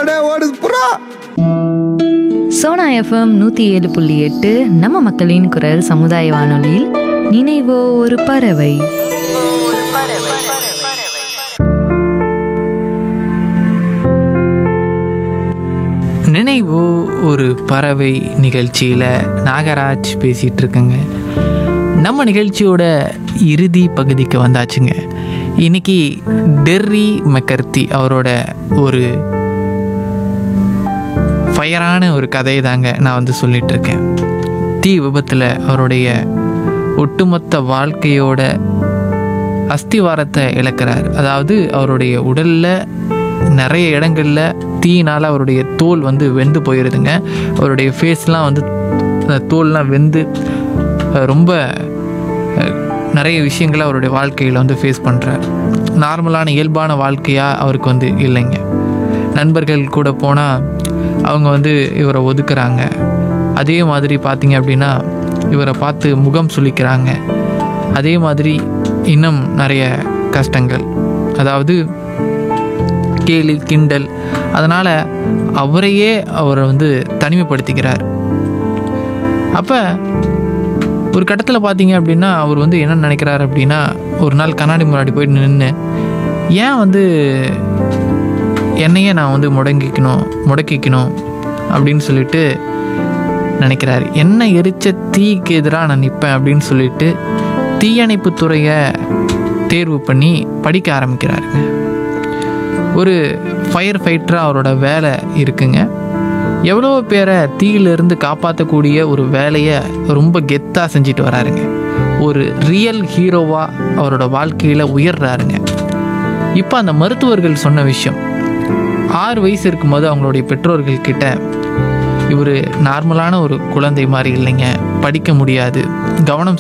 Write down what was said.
டே ஓடுது புறா சோனா எஃப்எம் நூற்றி ஏழு புள்ளி எட்டு நம்ம மக்களின் குரல் சமுதாய வானொலியில் நினைவோ ஒரு பறவை நினைவு ஒரு பறவை நிகழ்ச்சியில் நாகராஜ் பேசிகிட்டு இருக்கேங்க நம்ம நிகழ்ச்சியோட இறுதி பகுதிக்கு வந்தாச்சுங்க இன்னைக்கு டெர்ரி மெக்கர்த்தி அவரோட ஒரு ஃபயரான ஒரு கதையை தாங்க நான் வந்து சொல்லிட்டு இருக்கேன் தீ விபத்தில் அவருடைய ஒட்டுமொத்த வாழ்க்கையோட அஸ்திவாரத்தை இழக்கிறார் அதாவது அவருடைய உடலில் நிறைய இடங்களில் தீயினால் அவருடைய தோல் வந்து வெந்து போயிடுதுங்க அவருடைய ஃபேஸ்லாம் வந்து அந்த தோல்லாம் வெந்து அஹ், ரொம்ப அஹ், நிறைய விஷயங்களை அவருடைய வாழ்க்கையில் வந்து ஃபேஸ் பண்ணுறார் நார்மலான இயல்பான வாழ்க்கையாக அவருக்கு வந்து இல்லைங்க நண்பர்கள் கூட போனால் அவங்க வந்து இவரை ஒதுக்குறாங்க அதே மாதிரி பார்த்தீங்க அப்படின்னா இவரை பார்த்து முகம் சுளிக்கிறாங்க அதே மாதிரி இன்னும் நிறைய கஷ்டங்கள் அதாவது கேலி கிண்டல் அதனால் அவரையே அவரை வந்து தனிமைப்படுத்திக்கிறார் அப்போ ஒரு கட்டத்தில் பார்த்தீங்க அப்படின்னா அவர் வந்து என்ன நினைக்கிறார் அப்படின்னா ஒரு நாள் கண்ணாடி முன்னாடி போயிட்டு நின்று ஏன் வந்து என்னையே நான் வந்து முடங்கிக்கணும் முடக்கிக்கணும் அப்படின்னு சொல்லிட்டு நினைக்கிறாரு என்ன எரிச்ச தீக்கு எதிராக நான் நிற்பேன் அப்படின்னு சொல்லிட்டு தீயணைப்பு துறையை தேர்வு பண்ணி படிக்க ஆரம்பிக்கிறாருங்க ஒரு ஃபயர் ஃபைட்டராக அவரோட வேலை இருக்குங்க எவ்வளோ பேரை தீயிலிருந்து காப்பாற்றக்கூடிய ஒரு வேலையை ரொம்ப கெத்தாக செஞ்சுட்டு வராருங்க ஒரு ரியல் ஹீரோவாக அவரோட வாழ்க்கையில் உயர்றாருங்க இப்போ அந்த மருத்துவர்கள் சொன்ன விஷயம் ஆறு வயசு இருக்கும்போது அவங்களுடைய பெற்றோர்கள் கிட்ட இவர் நார்மலான ஒரு குழந்தை மாதிரி இல்லைங்க படிக்க முடியாது கவனம்